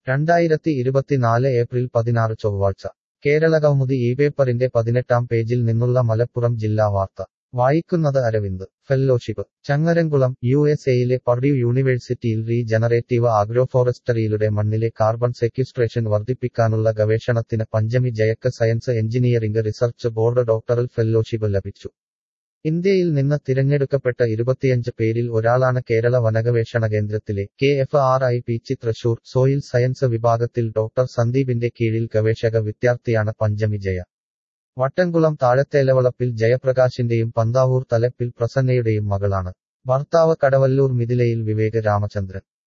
രണ്ടായിരത്തി ഇരുപത്തിനാല് ഏപ്രിൽ പതിനാറ് ചൊവ്വാഴ്ച കേരളകൗമുദി ഈ പേപ്പറിന്റെ പതിനെട്ടാം പേജിൽ നിന്നുള്ള മലപ്പുറം ജില്ലാ വാർത്ത വായിക്കുന്നത് Aravind fellowship Changaramkulam U S എയിലെ പർഡ്യൂ യൂണിവേഴ്സിറ്റിയിൽ റീജനറേറ്റീവ് ആഗ്രോഫോറസ്റ്ററിയിലൂടെ മണ്ണിലെ കാർബൺ സെക്യുസ്ട്രേഷൻ വർദ്ധിപ്പിക്കാനുള്ള ഗവേഷണത്തിന് പഞ്ചമി ജയക്ക് science engineering research board doctoral fellowship ലഭിച്ചു ഇന്ത്യയിൽ നിന്ന് തിരഞ്ഞെടുക്കപ്പെട്ട ഇരുപത്തിയഞ്ച് പേരിൽ ഒരാളാണ് കേരള വനഗവേഷണ കേന്ദ്രത്തിലെ K F R I P Thrissur soil science വിഭാഗത്തിൽ ഡോക്ടർ സന്ദീപിന്റെ കീഴിൽ ഗവേഷക വിദ്യാർത്ഥിയാണ് പഞ്ചമി ജയ വട്ടംകുളം താഴത്തേലവളപ്പിൽ ജയപ്രകാശിന്റെയും പന്താവൂർ തലപ്പിൽ പ്രസന്നയുടെയും മകളാണ് ഭർത്താവ് കടവല്ലൂർ മിഥിലയിൽ വിവേക് രാമചന്ദ്രൻ